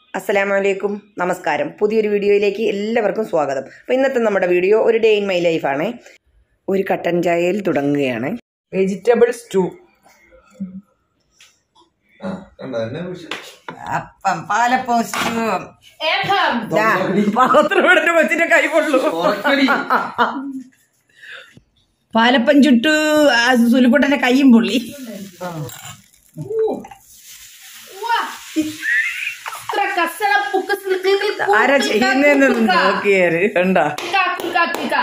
അസ്സലാമു അലൈക്കും നമസ്കാരം പുതിയൊരു വീഡിയോയിലേക്ക് എല്ലാവർക്കും സ്വാഗതം അപ്പോൾ ഇന്നത്തെ നമ്മുടെ വീഡിയോ ഒരു ഡേ ഇൻ മൈ ലൈഫാണ് ഒരു കട്ടൻ ചായയിൽ തുടങ്ങുകയാണ് വെജിറ്റബിൾ സ്റ്റൂ ആ, കണ്ടോ, എന്നെ വിളിച്ചു. അപ്പം പാലപ്പം സ്റ്റൂ Epham! പാത്രം ഇവിടെ കൊച്ചിന്റെ കൈ കൊള്ളു ഉറക്കടി. പാലപ്പം ചുട്ടു ആ സുലുക്കുട്ടന്റെ കൈയും പൊള്ളി Wah! Trakasala pukas likili ആരാ ചെയ്യുന്നതെന്ന് നോക്കിയാര് കണ്ടാ Kika kika kika.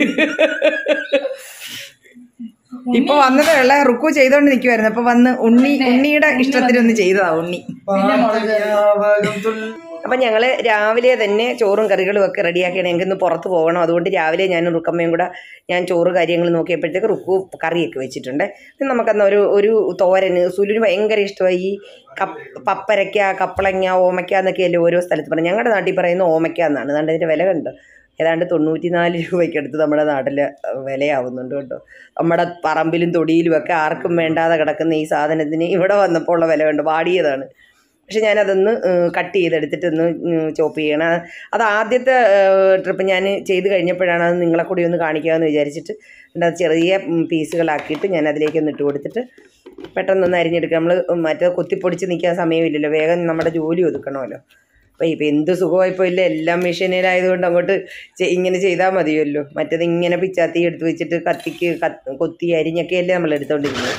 ഇപ്പൊ വന്നതേ ഉള്ള റുക്കു ചെയ്തോണ്ട് നിക്കുവായിരുന്നു അപ്പൊ വന്ന് ഉണ്ണി ഉണ്ണിയുടെ ഇഷ്ടത്തിനൊന്ന് ചെയ്തതാ ഉണ്ണി പാട്ടയാവാകം തുള്ളി. അപ്പം ഞങ്ങൾ രാവിലെ തന്നെ ചോറും കറികളും ഒക്കെ റെഡിയാക്കിയാണ് ഞങ്ങൾക്ക് ഇന്ന് പുറത്ത് പോകണം അതുകൊണ്ട് രാവിലെ ഞാനും റുക്കമ്മയും കൂടെ ഞാൻ ചോറ് കാര്യങ്ങൾ നോക്കിയപ്പോഴത്തേക്ക് റുക്കു കറിയൊക്കെ വെച്ചിട്ടുണ്ട് ഇനി നമുക്കന്ന് ഒരു ഒരു തോരന് സുലുവിന് ഭയങ്കര ഇഷ്ടമായി ഈ കപ്പ് പപ്പരയ്ക്ക കപ്പളങ്ങ ഓമയ്ക്ക എന്നൊക്കെയല്ലേ ഓരോ സ്ഥലത്ത് പറയുന്നത് ഞങ്ങളുടെ നാട്ടിൽ പറയുന്ന ഓമയ്ക്ക എന്നാണ് അതുകൊണ്ട് അതിൻ്റെ വില കണ്ടു ഏതാണ്ട് തൊണ്ണൂറ്റിനാല് രൂപയ്ക്കടുത്ത് നമ്മുടെ നാട്ടിൽ വിലയാവുന്നുണ്ട് കേട്ടോ നമ്മുടെ പറമ്പിലും തൊടിയിലും ഒക്കെ ആർക്കും വേണ്ടാതെ കിടക്കുന്ന ഈ സാധനത്തിന് ഇവിടെ വന്നപ്പോൾ ഉള്ള വില കണ്ടു വാടിയതാണ് പക്ഷെ ഞാനതൊന്ന് കട്ട് ചെയ്തെടുത്തിട്ടൊന്ന് ചോപ്പ് ചെയ്യണം അത് ആദ്യത്തെ ട്രിപ്പ് ഞാൻ ചെയ്ത് കഴിഞ്ഞപ്പോഴാണ് അത് നിങ്ങളെ കൂടി ഒന്ന് കാണിക്കാമെന്ന് വിചാരിച്ചിട്ട് എന്നിട്ട് അത് ചെറിയ ഉം, പീസുകളാക്കിയിട്ട് ഞാൻ അതിലേക്കൊന്ന് ഇട്ട് കൊടുത്തിട്ട് പെട്ടെന്നൊന്ന് അരിഞ്ഞെടുക്കുക നമ്മൾ മറ്റേ കൊത്തിപ്പൊടിച്ച് നിൽക്കാൻ സമയമില്ലല്ലോ വേഗം നമ്മുടെ ജോലി ഒതുക്കണമല്ലോ അപ്പോൾ ഇപ്പം എന്ത് സുഖമായിപ്പോൾ ഇല്ല എല്ലാം മെഷീനിലായതുകൊണ്ട് അങ്ങോട്ട് ചെ- ഇങ്ങനെ ചെയ്താൽ മതിയല്ലോ മറ്റേത് ഇങ്ങനെ പിച്ചാത്തി എടുത്ത് വെച്ചിട്ട് കത്തിക്ക് കത്ത് കൊത്തി അരിഞ്ഞൊക്കെയല്ലേ നമ്മൾ എടുത്തോണ്ടിരുന്നത്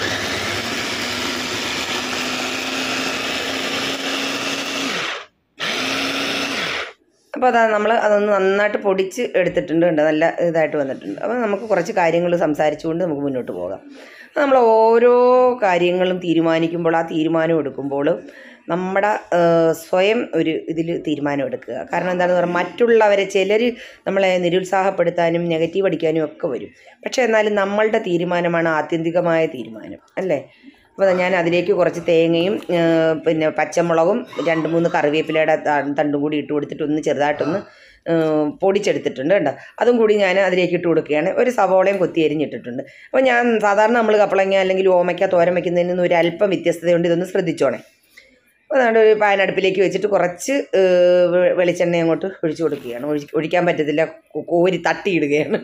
അപ്പോൾ അതാ നമ്മൾ അതൊന്ന് നന്നായിട്ട് പൊടിച്ച് എടുത്തിട്ടുണ്ട് ഉണ്ട് നല്ല ഇതായിട്ട് വന്നിട്ടുണ്ട് അപ്പോൾ നമുക്ക് കുറച്ച് കാര്യങ്ങൾ സംസാരിച്ചുകൊണ്ട് നമുക്ക് മുന്നോട്ട് പോകാം അപ്പോൾ നമ്മൾ ഓരോ കാര്യങ്ങളും തീരുമാനിക്കുമ്പോൾ ആ തീരുമാനം എടുക്കുമ്പോൾ നമ്മുടെ ആ, സ്വയം ഒരു ഇതിൽ തീരുമാനം എടുക്കുക കാരണം എന്താണെന്ന് പറഞ്ഞാൽ മറ്റുള്ളവരെ ചിലർ നമ്മളെ നിരുത്സാഹപ്പെടുത്താനും നെഗറ്റീവ് അടിക്കാനും ഒക്കെ വരും പക്ഷേ എന്നാലും നമ്മളുടെ തീരുമാനമാണ് ആത്യന്തികമായ തീരുമാനം അല്ലേ അപ്പോൾ ഞാൻ അതിലേക്ക് കുറച്ച് തേങ്ങയും ആ, പിന്നെ പച്ചമുളകും രണ്ട് മൂന്ന് കറിവേപ്പിലയുടെ ത- തണ്ടും കൂടി ഇട്ട് കൊടുത്തിട്ട് ഒന്ന് ചെറുതായിട്ടൊന്ന് ആ, പൊടിച്ചെടുത്തിട്ടുണ്ട് കേട്ടോ അതും കൂടി ഞാൻ അതിലേക്ക് ഇട്ട് കൊടുക്കുകയാണ് ഒരു സവോളയും കൊത്തി എരിഞ്ഞിട്ടിട്ടുണ്ട് അപ്പോൾ ഞാൻ സാധാരണ നമ്മൾ കപ്പളങ്ങ അല്ലെങ്കിൽ ഓമയ്ക്ക തോരൻ വയ്ക്കുന്നതിൽ നിന്ന് ഒരു അല്പം വ്യത്യസ്തതയുണ്ട് ഇതൊന്ന് ശ്രദ്ധിച്ചോണേ അപ്പോൾ അതുകൊണ്ട് ഒരു പാൻ അടുപ്പിലേക്ക് വെച്ചിട്ട് കുറച്ച് ആ, വെ- വെളിച്ചെണ്ണ അങ്ങോട്ട് ഒഴിച്ചു കൊടുക്കുകയാണ് ഒഴി ഒഴിക്കാൻ പറ്റത്തില്ല കോ- കോരി തട്ടിയിടുകയാണ്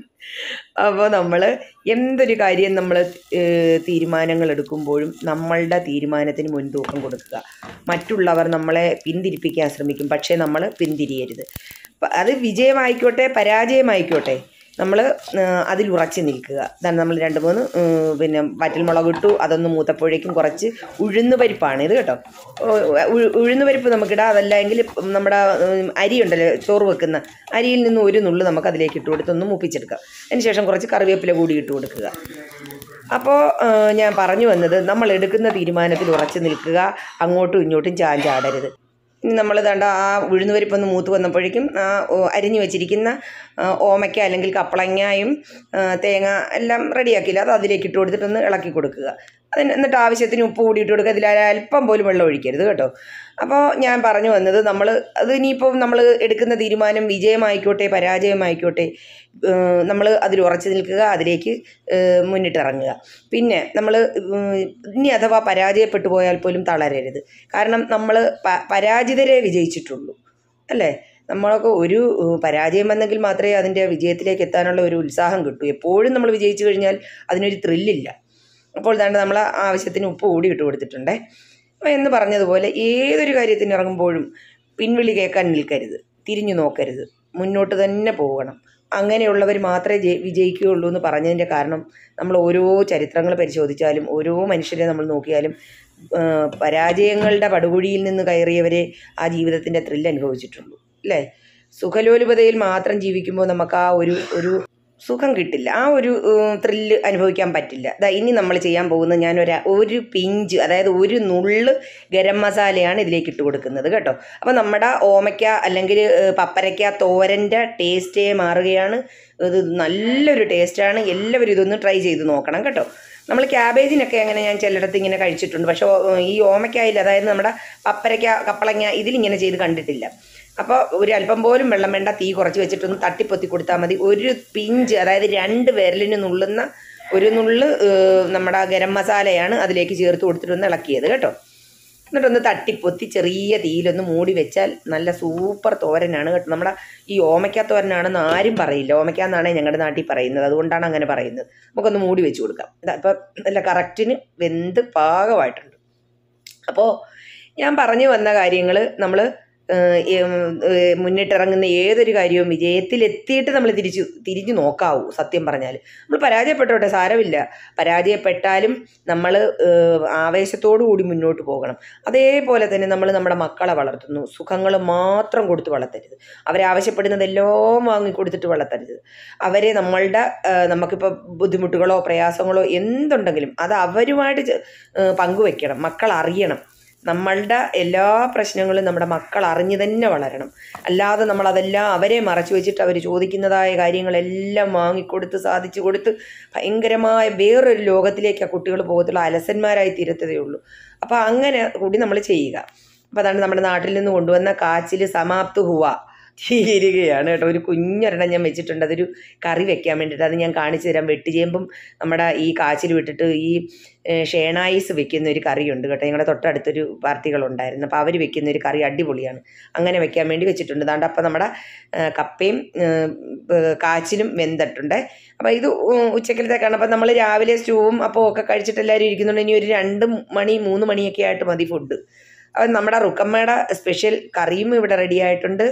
അപ്പോൾ നമ്മൾ എന്തൊരു കാര്യം നമ്മൾ തീരുമാനങ്ങൾ എടുക്കുമ്പോഴും നമ്മളുടെ തീരുമാനത്തിന് മുൻതൂക്കം കൊടുക്കുക മറ്റുള്ളവർ നമ്മളെ പിന്തിരിപ്പിക്കാൻ ശ്രമിക്കും പക്ഷേ നമ്മൾ പിന്തിരിയരുത് പ- അത് വിജയമായിക്കോട്ടെ പരാജയമായിക്കോട്ടെ നമ്മൾ അതിൽ ഉറച്ചു നിൽക്കുക അതാണ് നമ്മൾ രണ്ട് മൂന്ന് ഉം, പിന്നെ വറ്റൽമുളക് ഇട്ടു അതൊന്ന് മൂത്തപ്പോഴേക്കും കുറച്ച് ഉഴുന്ന് പരിപ്പാണ് ഇത് കേട്ടോ ഉ- ഉഴുന്ന് പരിപ്പ് നമുക്കിടാം അതല്ലെങ്കിൽ നമ്മുടെ ഉം, അരി ഉണ്ടല്ലോ ചോറ് വെക്കുന്ന അരിയിൽ നിന്ന് ഒരു നുള്ള് നമുക്ക് അതിലേക്ക് ഇട്ട് കൊടുത്ത് ഒന്ന് മൂപ്പിച്ചെടുക്കാം അതിനുശേഷം കുറച്ച് കറിവേപ്പില കൂടി ഇട്ട് കൊടുക്കുക അപ്പോൾ ഞാൻ പറഞ്ഞു വന്നത് നമ്മൾ എടുക്കുന്ന തീരുമാനത്തിൽ ഉറച്ചു നിൽക്കുക അങ്ങോട്ടും ഇങ്ങോട്ടും ചാഞ്ചാടരുത് ഇനി നമ്മൾ ദാണ്ട ആ ഉഴുന്നുപരിപ്പൊന്ന് മൂത്ത് വന്നപ്പോഴേക്കും ആ ഓ, അരിഞ്ഞു വെച്ചിരിക്കുന്ന ആ, ഓമയ്ക്ക അല്ലെങ്കിൽ കപ്പളങ്ങയും ആ, തേങ്ങ എല്ലാം റെഡിയാക്കില്ല അത് അതിലേക്ക് ഇട്ട് കൊടുത്തിട്ടൊന്ന് ഇളക്കി കൊടുക്കുക അതിന് എന്നിട്ട് ആവശ്യത്തിന് ഉപ്പ് കൂടി ഇട്ട് കൊടുക്കുക അതിൽ അല്പം പോലും വെള്ളം ഒഴിക്കരുത് കേട്ടോ അപ്പോൾ ഞാൻ പറഞ്ഞു വന്നത് നമ്മൾ അത് ഇനിയിപ്പോൾ നമ്മൾ എടുക്കുന്ന തീരുമാനം വിജയമായിക്കോട്ടെ പരാജയമായിക്കോട്ടെ നമ്മൾ അതിൽ ഉറച്ചു നിൽക്കുക അതിലേക്ക് ഏഹ്, മുന്നിട്ടിറങ്ങുക പിന്നെ നമ്മൾ ഇനി അഥവാ പരാജയപ്പെട്ടു പോയാൽ പോലും തളരരുത് കാരണം നമ്മൾ പ പരാജിതരെ വിജയിച്ചിട്ടുള്ളൂ അല്ലേ നമ്മളൊക്കെ ഒരു ഏഹ്, പരാജയം വന്നെങ്കിൽ മാത്രമേ അതിൻ്റെ വിജയത്തിലേക്ക് എത്താനുള്ള ഒരു ഉത്സാഹം കിട്ടൂ എപ്പോഴും നമ്മൾ വിജയിച്ചു കഴിഞ്ഞാൽ അതിനൊരു ത്രില്ലില്ല അപ്പോൾ തന്നെ നമ്മൾ ആവശ്യത്തിന് ഉപ്പ് കൂടി ഇട്ട് കൊടുത്തിട്ടുണ്ടേ അപ്പോൾ എന്ന് പറഞ്ഞതുപോലെ ഏതൊരു കാര്യത്തിന് ഇറങ്ങുമ്പോഴും പിൻവിളി കേൾക്കാൻ നിൽക്കരുത് തിരിഞ്ഞു നോക്കരുത് മുന്നോട്ട് തന്നെ പോകണം അങ്ങനെയുള്ളവർ മാത്രമേ ജയി വിജയിക്കുകയുള്ളൂ എന്ന് പറഞ്ഞതിൻ്റെ കാരണം നമ്മൾ ഓരോ ചരിത്രങ്ങൾ പരിശോധിച്ചാലും ഓരോ മനുഷ്യരെ നമ്മൾ നോക്കിയാലും ആ, പരാജയങ്ങളുടെ പടുകുഴിയിൽ നിന്ന് കയറിയവരെ ആ ജീവിതത്തിൻ്റെ ത്രില്ല് അനുഭവിച്ചിട്ടുള്ളൂ അല്ലേ സുഖലോലുപതയിൽ മാത്രം ജീവിക്കുമ്പോൾ നമുക്ക് ആ ഒരു ഒരു സുഖം കിട്ടില്ല ആ ഒരു ത്രില്ല് അനുഭവിക്കാൻ പറ്റില്ല ദാ ഇനി നമ്മൾ ചെയ്യാൻ പോകുന്നത് ഞാനൊരു ഒരു പിഞ്ച് അതായത് ഒരു നുള്ള് ഗരം മസാലയാണ് ഇതിലേക്ക് ഇട്ട് കൊടുക്കുന്നത് കേട്ടോ അപ്പോൾ നമ്മുടെ ഓമയ്ക്ക അല്ലെങ്കിൽ ഏഹ്, പപ്പരയ്ക്ക തോരൻ്റെ ടേസ്റ്റേ മാറുകയാണ് ഇത് നല്ലൊരു ടേസ്റ്റാണ് എല്ലാവരും ഇതൊന്ന് ട്രൈ ചെയ്ത് നോക്കണം കേട്ടോ നമ്മൾ ക്യാബേജിനൊക്കെ അങ്ങനെ ഞാൻ ചിലയിടത്ത് ഇങ്ങനെ കഴിച്ചിട്ടുണ്ട് പക്ഷേ ഓ- ഈ ഓമയ്ക്കായിൽ അതായത് നമ്മുടെ പപ്പരയ്ക്ക കപ്പളങ്ങ ഇതിലിങ്ങനെ ചെയ്ത് കണ്ടിട്ടില്ല അപ്പോൾ ഒരു അല്പം പോലും വെള്ളം വേണ്ട തീ കുറച്ച് വെച്ചിട്ടൊന്ന് തട്ടിപ്പൊത്തി കൊടുത്താൽ മതി ഒരു പിഞ്ച് അതായത് രണ്ട് വിരലിന് നുള്ളുന്ന ഒരു നുള്ള് ഏഹ്, നമ്മുടെ ഗരം മസാലയാണ് അതിലേക്ക് ചേർത്ത് കൊടുത്തിട്ടൊന്ന് ഇളക്കിയത് കേട്ടോ എന്നിട്ടൊന്ന് തട്ടിപ്പൊത്തി ചെറിയ തീയിലൊന്ന് മൂടി വെച്ചാൽ നല്ല സൂപ്പർ തോരനാണ് കേട്ടോ നമ്മുടെ ഈ ഓമയ്ക്ക തോരനാണെന്ന് ആരും പറയില്ല ഓമയ്ക്ക എന്നാണ് ഞങ്ങളുടെ നാട്ടിൽ പറയുന്നത് അതുകൊണ്ടാണ് അങ്ങനെ പറയുന്നത് നമുക്കൊന്ന് മൂടി വെച്ച് കൊടുക്കാം ഇതാ ഇപ്പം നല്ല കറക്റ്റിന് വെന്ത് പാകമായിട്ടുണ്ട് അപ്പോൾ ഞാൻ പറഞ്ഞു വന്ന കാര്യങ്ങൾ നമ്മൾ മുന്നിട്ടിറങ്ങുന്ന ഏതൊരു കാര്യവും വിജയത്തിലെത്തിയിട്ട് നമ്മൾ തിരിച്ചു തിരിഞ്ഞു നോക്കാവൂ സത്യം പറഞ്ഞാൽ നമ്മൾ പരാജയപ്പെട്ടോട്ടെ സാരമില്ല പരാജയപ്പെട്ടാലും നമ്മൾ ആവേശത്തോടു കൂടി മുന്നോട്ട് പോകണം അതേപോലെ തന്നെ നമ്മൾ നമ്മുടെ മക്കളെ വളർത്തുന്നു സുഖങ്ങൾ മാത്രം കൊടുത്ത് വളർത്തരുത് അവരാവശ്യപ്പെടുന്നതെല്ലാം വാങ്ങിക്കൊടുത്തിട്ട് വളർത്തരുത് അവരെ നമ്മളുടെ ആ, നമുക്കിപ്പോൾ ബുദ്ധിമുട്ടുകളോ പ്രയാസങ്ങളോ എന്തുണ്ടെങ്കിലും അത് അവരുമായിട്ട് ചെ- ആ, പങ്കുവെക്കണം മക്കൾ അറിയണം നമ്മളുടെ എല്ലാ പ്രശ്നങ്ങളും നമ്മുടെ മക്കൾ അറിഞ്ഞു തന്നെ വളരണം അല്ലാതെ നമ്മൾ അതെല്ലാം അവരെ മറച്ചു വെച്ചിട്ട് അവർ ചോദിക്കുന്നതായ കാര്യങ്ങളെല്ലാം വാങ്ങിക്കൊടുത്ത് സാധിച്ചു കൊടുത്ത് ഭയങ്കരമായ വേറൊരു ലോകത്തിലേക്ക് ആ കുട്ടികൾ പോകത്തുള്ളൂ അലസന്മാരായി തീരത്തതേ ഉള്ളൂ അപ്പോൾ അങ്ങനെ കൂടി നമ്മൾ ചെയ്യുക അപ്പോൾ അതാണ് നമ്മുടെ നാട്ടിൽ നിന്ന് കൊണ്ടുവന്ന കാച്ചിൽ സമാപ്ത് ഹുവ തീരുകയാണ് കേട്ടോ ഒരു കുഞ്ഞൊരെണ്ണം ഞാൻ വെച്ചിട്ടുണ്ട് അതൊരു കറി വെക്കാൻ വേണ്ടിയിട്ട് അത് ഞാൻ കാണിച്ചു തരാം വെട്ടിചേമ്പും നമ്മുടെ ഈ കാച്ചിൽ വിട്ടിട്ട് ഈ ഏഹ്, ഷേണായിസ് വെക്കുന്ന ഒരു കറിയുണ്ട് കേട്ടോ ഞങ്ങളുടെ തൊട്ടടുത്തൊരു പാർട്ടികളുണ്ടായിരുന്നു അപ്പോൾ അവർ വെക്കുന്ന ഒരു കറി അടിപൊളിയാണ് അങ്ങനെ വെക്കാൻ വേണ്ടി വെച്ചിട്ടുണ്ട് അതുകൊണ്ട് അപ്പോൾ നമ്മുടെ ഏഹ്, കപ്പയും ഏഹ്, ഏഹ്, കാച്ചിലും വെന്തിട്ടുണ്ട് അപ്പോൾ ഇത് ഉ- ഉച്ചക്കലത്തേക്കാണ് അപ്പോൾ നമ്മൾ രാവിലെ സ്റ്റൂവും അപ്പോൾ ഒക്കെ കഴിച്ചിട്ട് എല്ലാവരും ഇരിക്കുന്നുണ്ട് ഇനി ഒരു രണ്ട് മണി മൂന്ന് മണിയൊക്കെ ആയിട്ട് മതി ഫുഡ് അത് നമ്മുടെ റുക്കമ്മയുടെ സ്പെഷ്യൽ കറിയും ഇവിടെ റെഡി ആയിട്ടുണ്ട്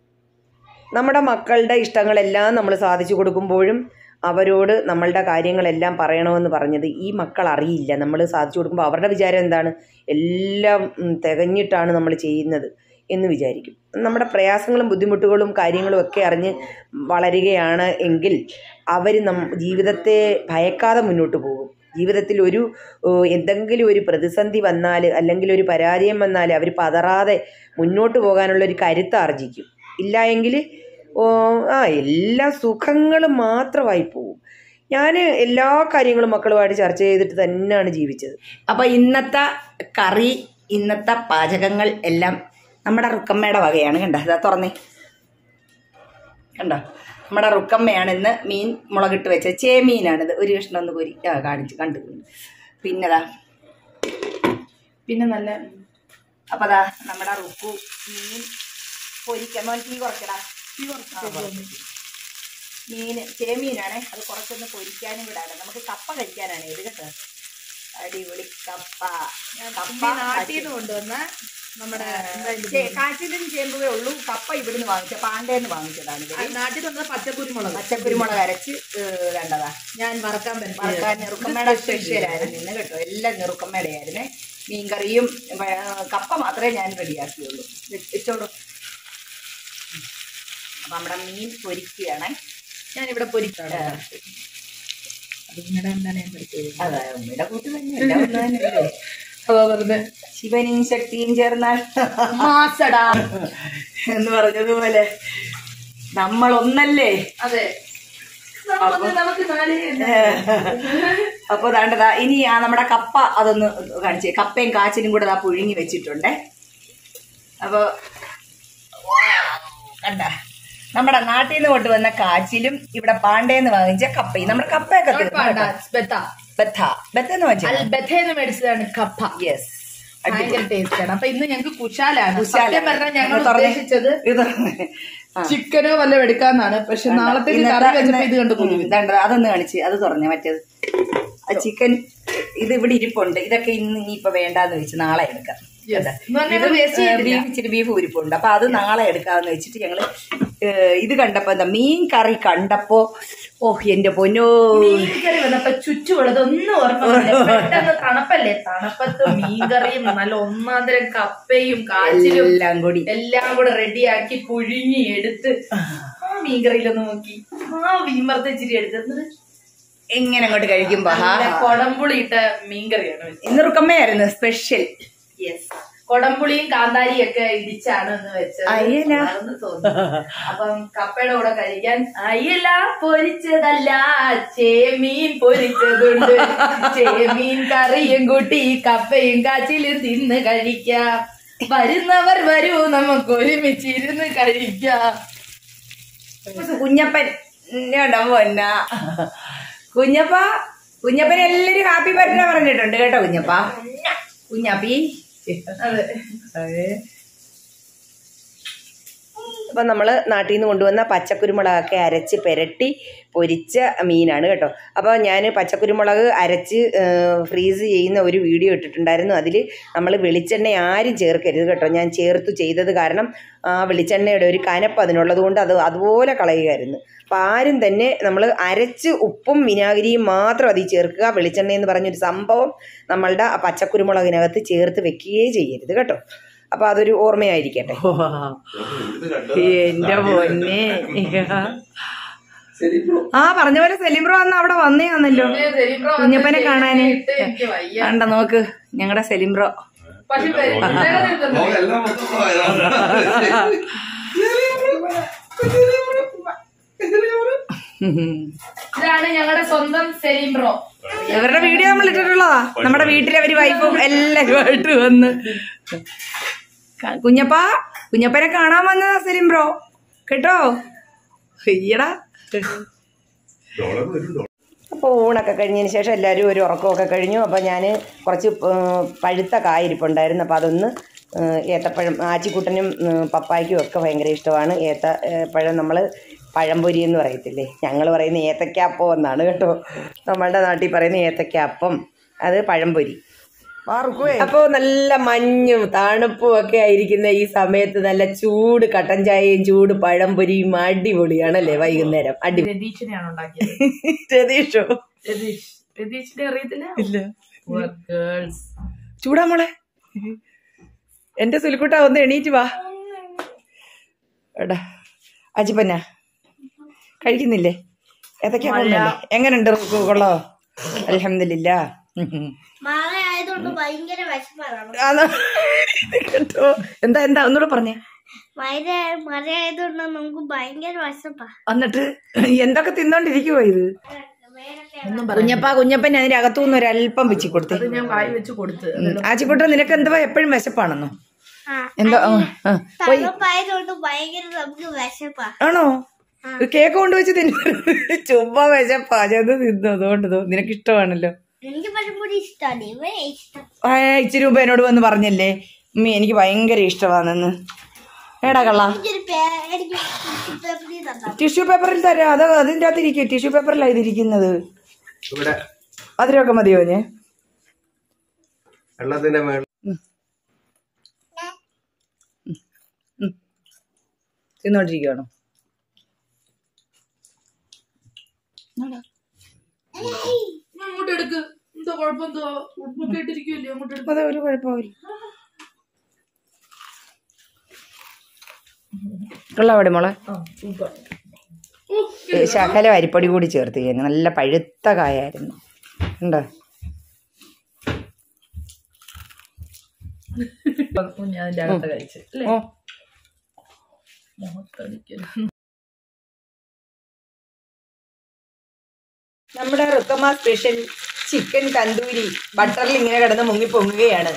നമ്മുടെ മക്കളുടെ ഇഷ്ടങ്ങളെല്ലാം നമ്മൾ സാധിച്ചു കൊടുക്കുമ്പോഴും അവരോട് നമ്മളുടെ കാര്യങ്ങളെല്ലാം പറയണമെന്ന് പറഞ്ഞത് ഈ മക്കൾ അറിയില്ല നമ്മൾ സാധിച്ചു കൊടുക്കുമ്പോൾ അവരുടെ വിചാരം എന്താണ് എല്ലാം ഉം, തികഞ്ഞിട്ടാണ് നമ്മൾ ചെയ്യുന്നത് എന്ന് വിചാരിക്കും നമ്മുടെ പ്രയാസങ്ങളും ബുദ്ധിമുട്ടുകളും കാര്യങ്ങളും ഒക്കെ അറിഞ്ഞ് വളരുകയാണ് എങ്കിൽ അവർ നം ജീവിതത്തെ ഭയക്കാതെ മുന്നോട്ട് പോകും ജീവിതത്തിൽ ഒരു ഓ, എന്തെങ്കിലും ഒരു പ്രതിസന്ധി വന്നാൽ അല്ലെങ്കിൽ ഒരു പരാജയം വന്നാൽ അവർ പതറാതെ മുന്നോട്ട് പോകാനുള്ള ഒരു കരുത്ത് ആർജിക്കും ഇല്ല എങ്കിൽ ഓ ആ എല്ലാ സുഖങ്ങളും മാത്രമായി പോവും ഞാൻ എല്ലാ കാര്യങ്ങളും മക്കളുമായിട്ട് ചർച്ച ചെയ്തിട്ട് തന്നെയാണ് ജീവിച്ചത് അപ്പൊ ഇന്നത്തെ കറി ഇന്നത്തെ പാചകങ്ങൾ എല്ലാം നമ്മുടെ റുക്കമ്മയുടെ വകയാണ് കണ്ടോ ഇതാ തുറന്നേ കണ്ടോ നമ്മുടെ റുക്കമ്മയാണ് ഇന്ന് മീൻ മുളകിട്ട് വെച്ചത് ചേമീനാണിത് ഒരു കഷ്ണം ഒന്ന് പൊരി ആ കാണിച്ച് കണ്ടു പിന്നെതാ പിന്നെ നല്ല അപ്പൊ അതാ നമ്മുടെ റുക്കു മീൻ പൊരിക്കാൻ മോൻ തീ കുറയ്ക്കടാ മീൻ ചേമീനാണ് അത് കുറച്ചൊന്ന് പൊരിക്കാനും കൂടാണ് നമുക്ക് കപ്പ കഴിക്കാനാണ് ഇത് കേട്ടോ അടിപൊളി കപ്പ കപ്പ നാട്ടിൽ നിന്ന് കൊണ്ടുവന്ന നമ്മുടെ ചേ- കാച്ചിലും ചേമ്പുവേ ഉള്ളൂ കപ്പ ഇവിടുന്ന് വാങ്ങിച്ച പാണ്ടേന്ന് വാങ്ങിച്ചതാണ് ഇത് നാട്ടിൽ നിന്ന് പച്ചക്കുരുമുളക് പച്ചക്കുരുമുളക് അരച്ച് ഏഹ്, വേണ്ടതാ ഞാൻ വറക്കാൻ പറ്റും വറുക്കാൻ നെറുക്കമ്മയുടെ സ്പെഷ്യലായിരുന്നു ഇന്ന് കേട്ടോ എല്ലാം നെറുക്കമ്മയുടെ ആയിരുന്നേ മീൻകറിയും വ- കപ്പ മാത്രമേ ഞാൻ റെഡിയാക്കിയുള്ളൂ വെ- വെച്ചോളൂ അപ്പൊ നമ്മുടെ മീൻ പൊരിക്കുകയാണേ ഞാൻ ഇവിടെ പൊരിക്കാണ് അതിങ്ങനെ എന്താണ് ഞാൻ പഠിച്ചത് അതാ ഉമ്മയുടെ കൂട്ട് തന്നെ എല്ലാം ഒന്ന് തന്നെയല്ലേ അതാ വെറുതെ ശിവനും ശക്തിയും ചേർന്നാൽ മാസടാ എന്ന് പറഞ്ഞതുപോലെ നമ്മൾ ഒന്നല്ലേ അതെ നമുക്ക് നമുക്ക് നാല് അപ്പോൾ ദാണ്ടതാ ഇനി ആ നമ്മുടെ കപ്പ അതൊന്ന് കാണിച്ചേ കപ്പയും കാച്ചിലും കൂടെ ദാ പുഴുങ്ങി വെച്ചിട്ടുണ്ടേ അപ്പോൾ കണ്ട നമ്മുടെ നാട്ടിൽ നിന്ന് കൊണ്ടുവന്ന കാച്ചിലും ഇവിടെ പാണ്ടേന്ന് വാങ്ങിച്ച കപ്പയും നമ്മുടെ കപ്പയൊക്കെ തീർന്നു കേട്ടോ. ബെത്ത ബത്ത ബത്ത എന്ന് വെച്ചാൽ അൽ ബെഥേന്ന് മേടിച്ചതാണ് കപ്പ യെസ് ഭയങ്കര ടേസ്റ്റ് ആണ് അപ്പൊ ഇന്ന് ഞങ്ങൾക്ക് കുശാലാണ് കുശാലാണ്. സത്യം പറഞ്ഞാൽ ഞങ്ങൾ ഒന്ന് തുറന്നേ. ഉദ്ദേശിച്ചത് ഇത് ചിക്കനോ വല്ലതും എടുക്കാന്നാണ് പക്ഷെ നാളത്തേക്ക് കറി വെച്ചപ്പോ ഇത് കണ്ട് കൊതി ഉം, ദാണ്ട, അതൊന്ന് കാണിച്ച് അത് തുറന്നേ മറ്റേത് ചിക്കൻ ഇത് ഇവിടെ ഇരിപ്പുണ്ട് ഇതൊക്കെ ഇന്ന് ഇനിയിപ്പോ വേണ്ടാന്ന് വെച്ച് നാളെ എടുക്കാം Yes. കേട്ടോ. എന്ന് പറഞ്ഞാൽ ഇത് waste ചെയ്തില്ല. ബീഫ് ഇച്ചിരി ബീഫ് ഉരിപ്പുണ്ട് അപ്പൊ അത് നാളെ എടുക്കാന്ന് വെച്ചിട്ട് ഞങ്ങള് ഏഹ്, ഇത് കണ്ടപ്പോ എന്താ മീൻ കറി കണ്ടപ്പോ ഓഹ് എന്റെ പൊന്നോ മീൻകറി വന്നപ്പോ ചുറ്റുമുള്ളത് ഒന്നും ഓർമ്മ പെട്ടെന്ന് തണുപ്പല്ലേ തണുപ്പത്ത് മീൻകറിയും നല്ല ഒന്നാന്തരം കപ്പയും കാച്ചിലും എല്ലാം കൂടി എല്ലാം കൂടെ റെഡിയാക്കി പുഴുങ്ങി എടുത്ത് ആ മീൻകറിയിലൊന്ന് നോക്കി ആ വിമർത്ത ഇച്ചിരി എടുത്തത് എങ്ങനെ അങ്ങോട്ട് കഴിക്കുമ്പോ ഹാ നല്ല കൊടംപുളി ഇട്ട മീൻകറിയാണ് വെച്ചത് ഇന്ന് റുക്കമ്മയായിരുന്നു സ്പെഷ്യൽ യെസ് കൊടംപുളിയും കാന്താരിയും ഒക്കെ ഇടിച്ചാണ് ഇന്ന് വെച്ചത് അയ്യല. അതെന്ന് തോന്നുന്നു അപ്പം കപ്പയുടെ കൂടെ കഴിക്കാൻ അയ്യല പൊരിച്ചതല്ല ചേമീൻ പൊരിച്ചതുണ്ട് ചേമീൻ കറിയും കൂട്ടി കപ്പയും കാച്ചിലും തിന്ന് കഴിക്കാം വരുന്നവർ വരൂ നമുക്ക് ഒരുമിച്ചിരുന്ന് കഴിക്കാം കുഞ്ഞപ്പൻ കണ്ടോ പൊന്ന കുഞ്ഞപ്പ കുഞ്ഞപ്പൻ എല്ലാരും ഹാപ്പി ബർത്ത്ഡേ പറഞ്ഞിട്ടുണ്ട് കേട്ടോ കുഞ്ഞപ്പ കുഞ്ഞപ്പി അതെ അപ്പം നമ്മൾ നാട്ടിൽ നിന്ന് കൊണ്ടുവന്ന പച്ചക്കുരുമുളകൊക്കെ അരച്ച് പെരട്ടി പൊരിച്ച മീനാണ് കേട്ടോ അപ്പോൾ ഞാൻ പച്ചക്കുരുമുളക് അരച്ച് ഫ്രീസ് ചെയ്യുന്ന ഒരു വീഡിയോ ഇട്ടിട്ടുണ്ടായിരുന്നു അതിൽ നമ്മൾ വെളിച്ചെണ്ണ ആരും ചേർക്കരുത് കേട്ടോ ഞാൻ ചേർത്ത് ചെയ്തത് കാരണം ആ വെളിച്ചെണ്ണയുടെ ഒരു കനപ്പ് അതിനുള്ളത് കൊണ്ട് അത് അതുപോലെ കളയുകയായിരുന്നു അപ്പോൾ ആരും തന്നെ നമ്മൾ അരച്ച് ഉപ്പും വിനാഗിരിയും മാത്രം അതിൽ ചേർക്കുക വെളിച്ചെണ്ണ എന്ന് പറഞ്ഞൊരു സംഭവം നമ്മളുടെ ആ പച്ചക്കുരുമുളകിനകത്ത് ചേർത്ത് വെക്കുകയേ ചെയ്യരുത് കേട്ടോ അപ്പോൾ അതൊരു ഓർമ്മയായിരിക്കട്ടെ ഇത് കണ്ടത് എന്റെ പൊന്നെ ശരി ബ്രോ ആ പറഞ്ഞ പോലെ സെലിബ്രോ അന്ന് അവിടെ വന്നേയാന്നല്ലോ കുഞ്ഞപ്പനെ കാണാന് എനിക്ക് വയ്യ കണ്ട നോക്ക് ഞങ്ങളുടെ സെലിബ്രോ പക്ഷെ പ്രത്യേകത എന്തെന്ന് ബ്രോ എല്ലാം മൊത്തം പോയതാണ്. ഇതാണ് ഞങ്ങളുടെ സ്വന്തം സെലിം ബ്രോ ഇവരുടെ വീഡിയോ നമ്മൾ ഇട്ടിട്ടുള്ളതാ നമ്മുടെ വീട്ടിലെ അവര് വൈഫും എല്ലാരുമായിട്ട് വന്ന് ക- കുഞ്ഞപ്പാ കുഞ്ഞപ്പനെ കാണാൻ വന്നതാ സെലിബ്രോ കേട്ടോ അയ്യടാ ഡോളർ വരും ഡോളർ അപ്പോൾ ഊണൊക്കെ കഴിഞ്ഞതിന് ശേഷം എല്ലാവരും ഒരു ഉറക്കമൊക്കെ കഴിഞ്ഞു അപ്പോൾ ഞാൻ കുറച്ച് ഏർ, പഴുത്ത കായ ഇരിപ്പുണ്ടായിരുന്നു അപ്പോൾ അതൊന്ന് ഏർ, ഏത്തപ്പഴം ആച്ചിക്കുട്ടനും ഏർ, പപ്പായ്ക്കും ഒക്കെ ഭയങ്കര ഇഷ്ടമാണ് ഏത്ത ഏർ, പഴം നമ്മൾ പഴംപൊരി എന്ന് പറയത്തില്ലേ ഞങ്ങൾ പറയുന്ന ഏത്തക്കാപ്പം എന്നാണ് കേട്ടോ നമ്മളുടെ നാട്ടിൽ പറയുന്ന ഏത്തക്കാപ്പം അത് പഴംപൊരി അപ്പോൾ നല്ല മഞ്ഞും തണുപ്പും ഒക്കെ ആയിരിക്കുന്ന ഈ സമയത്ത് നല്ല ചൂട് കട്ടൻ ചായയും ചൂട് പഴംപൊരിയും അടിപൊളിയാണല്ലേ വൈകുന്നേരം അടിപൊളി രതീഷിനെയാണ് ഉണ്ടാക്കിയത് രതീഷോ രതീഷ് രതീഷിനെ അറിയത്തില്ല ഇല്ല ഗേൾസ് ചൂടാ മോളെ എന്റെ സുലിക്കുട്ട ഒന്ന് എണീറ്റ് വാ എടാ അജിപ്പന്ന കഴിക്കുന്നില്ലേ ഏതൊക്കെയാ കൊണ്ടല്ലേ എങ്ങനെയുണ്ട് റുക്കു കൊള്ളോ അലഹമില്ല മഴ ആയതുകൊണ്ട് ഭയങ്കര വിശപ്പാണ് കേട്ടോ എന്താ എന്താ ഒന്നുകൂടെ പറഞ്ഞേ മഴ മഴ ആയതുകൊണ്ട് നമുക്ക് ഭയങ്കര വിശപ്പാ എന്നിട്ട് എന്തൊക്കെ തിന്നോണ്ടിരിക്കുവോ ഇത് കുഞ്ഞപ്പ കുഞ്ഞപ്പൻ അതിന്റെ അകത്തുനിന്ന് ഒരല്പം വെച്ച് കൊടുത്തേ അത് ഞാൻ വായി വെച്ച് കൊടുത്ത് ആച്ചിക്കുട്ട നിനക്ക് എന്തുവാ എപ്പോഴും വിശപ്പാണെന്നോ ആ, എന്തോ ആ, ആ. പോയി തണുപ്പായതുകൊണ്ട് ഭയങ്കര നമുക്ക് വിശപ്പാ ആണോ കേക്ക് കൊണ്ടുവച്ച് തിന്നു ചുമ്മാ വിശപ്പാ ചെന്ന് തിന്നു അതുകൊണ്ട് തോ- നിനക്ക് ഇഷ്ടമാണല്ലോ എനിക്ക് പഴംപൊരി ഇഷ്ടമാണ് ഇവരെ ഇഷ്ടം ആ ഇച്ചിരി മുമ്പ് എന്നോട് വന്ന് പറഞ്ഞല്ലേ ഉമ്മി എനിക്ക് ഭയങ്കര ഇഷ്ടമാണെന്ന് ഏടാ കള്ള എനിക്കൊരു പേ- എനിക്ക് പേപ്പറിൽ തന്നാ ടിഷ്യൂ പേപ്പറിൽ തരാം അത് അതിൻ്റെ അകത്ത് ഇരിക്കും ടിഷ്യൂ പേപ്പറിലാണ് ഇതിരിക്കുന്നത് ഇവിടെ അതിലൊക്കെ മതിയോ ഞാൻ വെള്ളത്തിന്റെ മേളിൽ തിന്നോണ്ടിരിക്കുകയാണോ അങ്ങോട്ട് എടുക്ക് എന്തോ കുഴപ്പം എന്തോ ഉടുപ്പൊക്കെ ഇട്ടിരിക്കുമല്ലോ അങ്ങോട്ട് എടുക്ക് അതെ ഒരു കുഴപ്പമില്ല കൊള്ളാവിടെ മോളെ ആ സൂപ്പർ ഏ, ശകലം അരിപ്പൊടി കൂടി ചേർത്ത് കഴിഞ്ഞു നല്ല പഴുത്ത കായായിരുന്നു ഉണ്ടോ ഞാൻ അതിന്റെ അകത്ത് കഴിച്ചു അല്ലേ ഓ മുഖത്തടിക്കല്. നമ്മുടെ റുക്കമ്മ സ്പെഷ്യൽ ചിക്കൻ തന്തൂരി ബട്ടറിൽ ഇങ്ങനെ കിടന്ന് മുങ്ങി പൊങ്ങുകയാണ്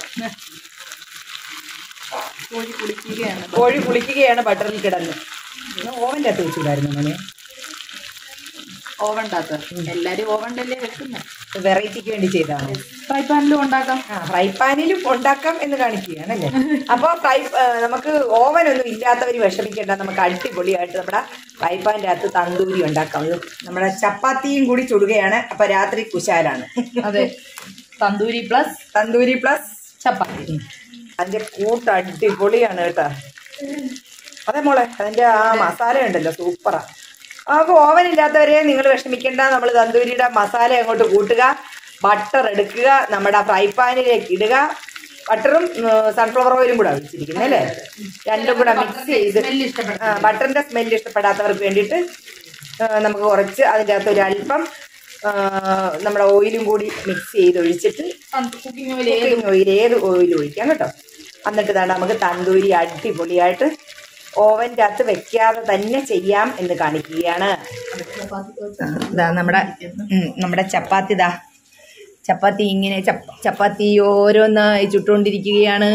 കോഴി കുളിക്കുകയാണ് കോഴി കുളിക്കുകയാണ് ബട്ടറിൽ കിടന്ന് ഓവൻ്റെ അകത്ത് വെച്ചില്ലായിരുന്നു മോനെ ഓവണ്ടാത്ത എല്ലാരും ഓവണ്ടല്ലേ വെക്കുന്നത് വെറൈറ്റിക്ക് വേണ്ടി ചെയ്തതാണ് ഫ്രൈ പാനിലും ഉണ്ടാക്കാം ആ ഫ്രൈ പാനിലും ഉണ്ടാക്കാം എന്ന് കാണിക്കുകയാണല്ലേ അപ്പോൾ ഫ്രൈ ആ, നമുക്ക് ഓവൻ ഒന്നും ഇല്ലാത്തവർ വിഷമിക്കേണ്ട നമുക്ക് അടിപൊളിയായിട്ട് നമ്മുടെ ഫ്രൈ പാൻ്റെ അകത്ത് തന്തൂരി ഉണ്ടാക്കാം ഇത് നമ്മുടെ ചപ്പാത്തിയും കൂടി ചുടുകയാണ് അപ്പോൾ രാത്രി കുശാലാണ് അതെ തന്തൂരി പ്ലസ് തന്തൂരി പ്ലസ് ചപ്പാത്തി അതിന്റെ കൂട്ട് അടിപൊളിയാണ് കേട്ടോ അതെ മോളെ അതിന്റെ ആ മസാല ഉണ്ടല്ലോ സൂപ്പറാ അപ്പോൾ ഓവൻ ഇല്ലാത്തവരെ നിങ്ങൾ വിഷമിക്കേണ്ട നമ്മൾ തന്തൂരിയുടെ മസാല അങ്ങോട്ട് കൂട്ടുക ബട്ടർ എടുക്കുക നമ്മുടെ ഫ്രൈ പാനിലേക്ക് ഇടുക ബട്ടറും സൺഫ്ലവർ ഓയിലും കൂടെ ഒഴിച്ചിരിക്കുന്നത് അല്ലേ രണ്ടും കൂടെ മിക്സ് ചെയ്ത് സ്മെല്ല് ഇഷ്ടപ്പെട്ടു ആ, ബട്ടറിന്റെ സ്മെല്ല് ഇഷ്ടപ്പെടാത്തവർക്ക് വേണ്ടിയിട്ട് ആ, നമുക്ക് കുറച്ച് അതിൻ്റെ അകത്ത് ഒരു അല്പം ആ, നമ്മുടെ ഓയിലും കൂടി മിക്സ് ചെയ്ത് ഒഴിച്ചിട്ട് കുക്കിംഗ് ഓയിൽ കുക്കിംഗ് ഓയിൽ ഏത് ഓയിൽ ഒഴിക്കാം കേട്ടോ എന്നിട്ട് ഇതാണ് നമുക്ക് തന്തൂരി അടിപൊളിയായിട്ട് ഓവൻ്റെ അകത്ത് വെക്കാതെ തന്നെ ചെയ്യാം എന്ന് കാണിക്കുകയാണ് ഇതാ നമ്മുടെ ഉം, നമ്മുടെ ചപ്പാത്തി ഇതാ ചപ്പാത്തി ഇങ്ങനെ ചപ്പ- ചപ്പാത്തി ഓരോന്നായി ചുട്ടുകൊണ്ടിരിക്കുകയാണ്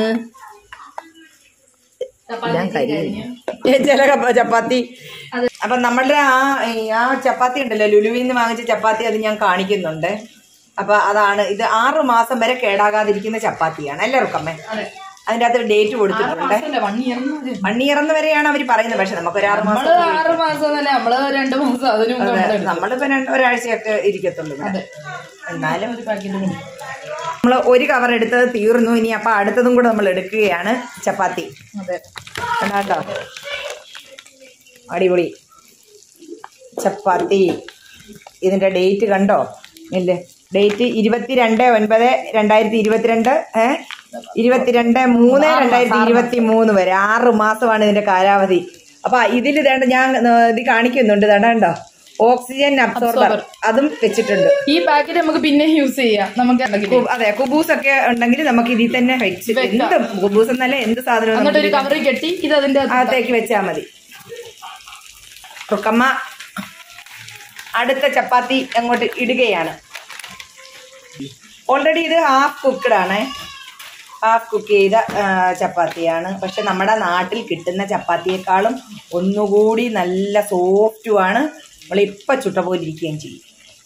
എല്ലാം കരിയും. ഏ, ചില കപ്പ- ചപ്പാത്തി അപ്പൊ നമ്മളുടെ ആ ഈ ആ ചപ്പാത്തി ഉണ്ടല്ലോ ലുലുവിൽ നിന്ന് വാങ്ങിച്ച ചപ്പാത്തി അത് ഞാൻ കാണിക്കുന്നുണ്ട് അപ്പൊ അതാണ് ഇത് ആറു മാസം വരെ കേടാകാതിരിക്കുന്ന ചപ്പാത്തിയാണ് അല്ലേ റുക്കമ്മേ അതിൻ്റെ അകത്ത് ഡേറ്റ് കൊടുത്തിട്ടുണ്ട് മാസമല്ല വൺ ഇയർ വൺ ഇയർ എന്ന് വരെയാണ് അവർ പറയുന്നത് പക്ഷെ നമുക്ക് ഒരു ആറ് മാസം നമ്മള് ആറ് മാസം എന്നല്ല നമ്മള് രണ്ടു മാസം അതിന് മുമ്പ് നമ്മള് എടുത്തു. നമ്മളിപ്പോ രണ്ട് ഒരാഴ്ചയൊക്കെ ഇരിക്കത്തുള്ളൂ ഇവിടെ. എന്നാലും ഒരു പാക്കറ്റ് കൂടി നമ്മൾ ഒരു കവർ എടുത്തത് തീർന്നു ഇനി അപ്പൊ അടുത്തതും കൂടെ നമ്മൾ എടുക്കുകയാണ് ചപ്പാത്തി അതെ കണ്ടോ അടിപൊളി ചപ്പാത്തി ഇതിന്റെ ഡേറ്റ് കണ്ടോ ഇല്ലേ ഡേറ്റ് ഇരുപത്തിരണ്ട് ഒൻപത് രണ്ടായിരത്തി ഇരുപത്തിരണ്ട് ഏഹ് ഇരുപത്തിരണ്ട് മൂന്ന് രണ്ടായിരത്തി ഇരുപത്തി മൂന്ന് വരെ ആറ് മാസമാണ് ഇതിന്റെ കാലാവധി അപ്പൊ ഇതിൽ വേണ്ട ഞാൻ ഏഹ്, ഇത് കാണിക്കുന്നുണ്ട് വേണ്ട കണ്ടോ ഓക്സിജൻ അബ്സോർബർ അതും വെച്ചിട്ടുണ്ട് ഈ പാക്കറ്റ് നമുക്ക് പിന്നെ യൂസ് ചെയ്യാം നമുക്ക് ഉണ്ടെങ്കിൽ കു- അതെ കുബൂസ് ഒക്കെ ഉണ്ടെങ്കിൽ നമുക്ക് ഇതിൽ തന്നെ വെച്ച് എന്ത് കുബൂസ് എന്നല്ല എന്ത് സാധനവും എന്നിട്ട് ഒരു നമുക്ക് കവറിൽ കെട്ടി ഇത് അതിന്റെ അകത്ത് അകത്തേക്ക് വെച്ചാൽ മതി കുക്കമ്മ അടുത്ത ചപ്പാത്തി അങ്ങോട്ട് ഇടുകയാണ് ഓൾറെഡി ഇത് ഹാഫ് കുക്ക്ഡ് ആണ് ഹാഫ് കുക്ക് ചെയ്ത ആ, ചപ്പാത്തിയാണ് പക്ഷെ നമ്മുടെ നാട്ടിൽ കിട്ടുന്ന ചപ്പാത്തിയേക്കാളും ഒന്നുകൂടി നല്ല സോഫ്റ്റുമാണ് നമ്മൾ ഇപ്പം ചുട്ട പോലെ ഇരിക്കുകയും ചെയ്യും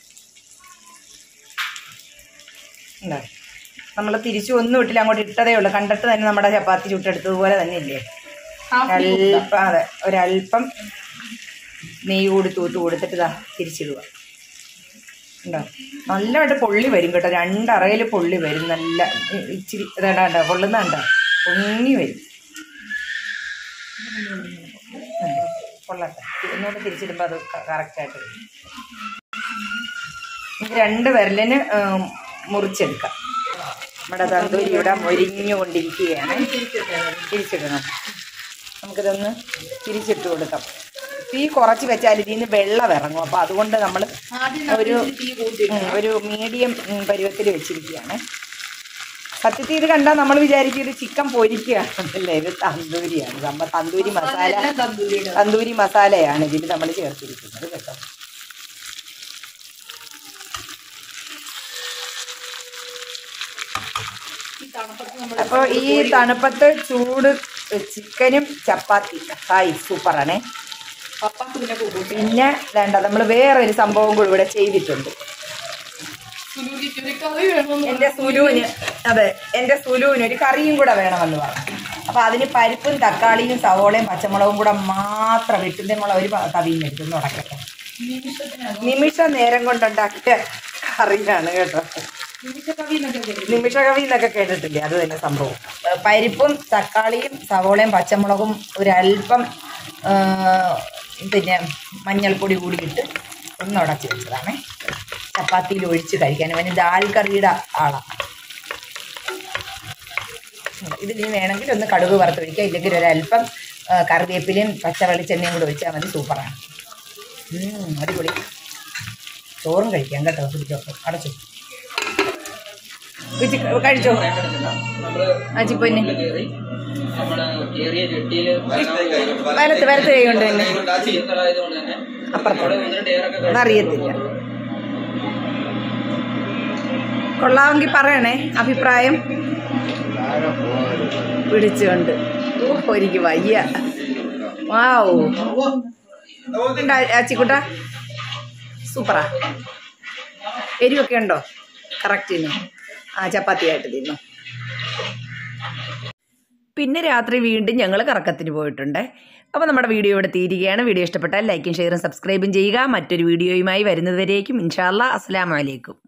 നമ്മൾ തിരിച്ചു ഒന്നും ഇട്ടില്ല അങ്ങോട്ട് ഇട്ടതേ ഉള്ളൂ കണ്ടിട്ട് തന്നെ നമ്മുടെ ചപ്പാത്തി ചുട്ടെടുത്തതുപോലെ തന്നെ ഇല്ലേ അല്പം അതെ ഒരല്പം നെയ്യ് കൂടി തൂത്ത് കൊടുത്തിട്ട് ഇതാ തിരിച്ചിടുക ഉണ്ടോ നല്ലതായിട്ട് പൊള്ളി വരും കേട്ടോ രണ്ടറയിൽ പൊള്ളി വരും നല്ല ഇ- ഇച്ചിരി ഇതാണ്ട കണ്ടോ പൊള്ളുന്ന കണ്ടോ പൊങ്ങി വരും ഉം. പൊള്ളട്ടെ ഒന്നുകൂടെ തിരിച്ചിടുമ്പോൾ അത് കറക്റ്റായിട്ട് വരും ഇത് രണ്ട് വിരലിന് ഉം, മുറിച്ചെടുക്കാം നമ്മുടെ തന്തൂരി ഇവിടെ മൊരിഞ്ഞുകൊണ്ടിരിക്കുകയാണ് തിരിച്ചിടണം നമുക്കിതൊന്ന് തിരിച്ചിട്ട് കൊടുക്കാം തീ കുറച്ച് വെച്ചാൽ ഇതിൽ നിന്ന് വെള്ളം ഇറങ്ങും അപ്പോൾ അതുകൊണ്ട് നമ്മൾ ഒരു ഉം, ഒരു മീഡിയം പരുവത്തിൽ വെച്ചിരിക്കുകയാണ് സത്യത്തിൽ ഇത് കണ്ടാൽ നമ്മൾ വിചാരിക്കും ഇത് ചിക്കൻ പൊരിക്കുകയാണല്ലേ ഇത് തന്തൂരിയാണ് നമ്മൾ തന്തൂരി മസാല തന്തൂരി മസാലയാണ് ഇതിൽ നമ്മൾ ചേർത്തിരിക്കുന്നത് കേട്ടോ അപ്പോൾ ഈ തണുപ്പത്ത് ചൂട് ചിക്കനും ചപ്പാത്തി ഹായ് സൂപ്പറാണേ പിന്നെ വേണ്ട നമ്മൾ വേറെ ഒരു സംഭവം കൂടി ഇവിടെ ചെയ്തിട്ടുണ്ട് എന്റെ സുലുവിന് അതെ എന്റെ സുലുവിന് ഒരു കറിയും കൂടെ വേണമെന്ന് പറഞ്ഞു അപ്പൊ അതിന് പരിപ്പും തക്കാളിയും സവോളയും പച്ചമുളകും കൂടെ മാത്രം വെട്ടുന്ന മുളക് ഒരു കവിയും എടുത്തു ഉടക്കട്ടെ നിമിഷ നേരം കൊണ്ടുണ്ടാക്കിയ കറിയാണ് കേട്ടോ നിമിഷകവി എന്നൊക്കെ കേട്ടിട്ടില്ലേ അത് തന്നെ സംഭവം ഏ, പരിപ്പും തക്കാളിയും സവോളയും പച്ചമുളകും ഒരല്പം ആ, പിന്നെ മഞ്ഞൾപ്പൊടി കൂടി ഇട്ട് ഒന്ന് ഉടച്ച് വെച്ചതാണേ ചപ്പാത്തിയിൽ ഒഴിച്ച് കഴിക്കാൻ അവന് ദാൽ കറിയുടെ ആളാണ് ഇതിൽ ഇനി വേണമെങ്കിൽ ഒന്ന് കടുക് വറുത്ത് ഒഴിക്കുക ഇല്ലെങ്കിൽ ഒരല്പം ആ, കറിവേപ്പിലയും പച്ച വെളിച്ചെണ്ണയും കൂടി ഒഴിച്ചാൽ മതി സൂപ്പറാണ് ഉം, അടിപൊളി ചോറും കഴിക്കാം കേട്ടോ പിടിച്ചോക്കെ അടച്ചു ഉച്ച കഴിച്ചോ അജിപ്പൊന്നെ വലത്ത് വലത്ത് കൈ കൊണ്ട് തന്നെ അപ്പുറത്ത് അതറിയത്തില്ല കൊള്ളാമെങ്കിൽ പറയണേ അഭിപ്രായം പിടിച്ചുകൊണ്ട് ഓ എനിക്ക് വയ്യ വാവോ ഉണ്ടാ അച്ചിക്കുട്ട സൂപ്പറാ എരിവൊക്കെ ഉണ്ടോ കറക്റ്റിന് ആ ചപ്പാത്തിയായിട്ട് തിന്നു പിന്നെ രാത്രി വീണ്ടും ഞങ്ങൾ കറക്കത്തിന് പോയിട്ടുണ്ട് അപ്പോൾ നമ്മുടെ വീഡിയോ ഇവിടെ തീരുകയാണ് വീഡിയോ ഇഷ്ടപ്പെട്ടാൽ ലൈക്കും ഷെയറും സബ്സ്ക്രൈബും ചെയ്യുക മറ്റൊരു വീഡിയോയുമായി വരുന്നതുവരേക്കും ഇൻഷാല്ലാ അസ്സാം വലൈക്കും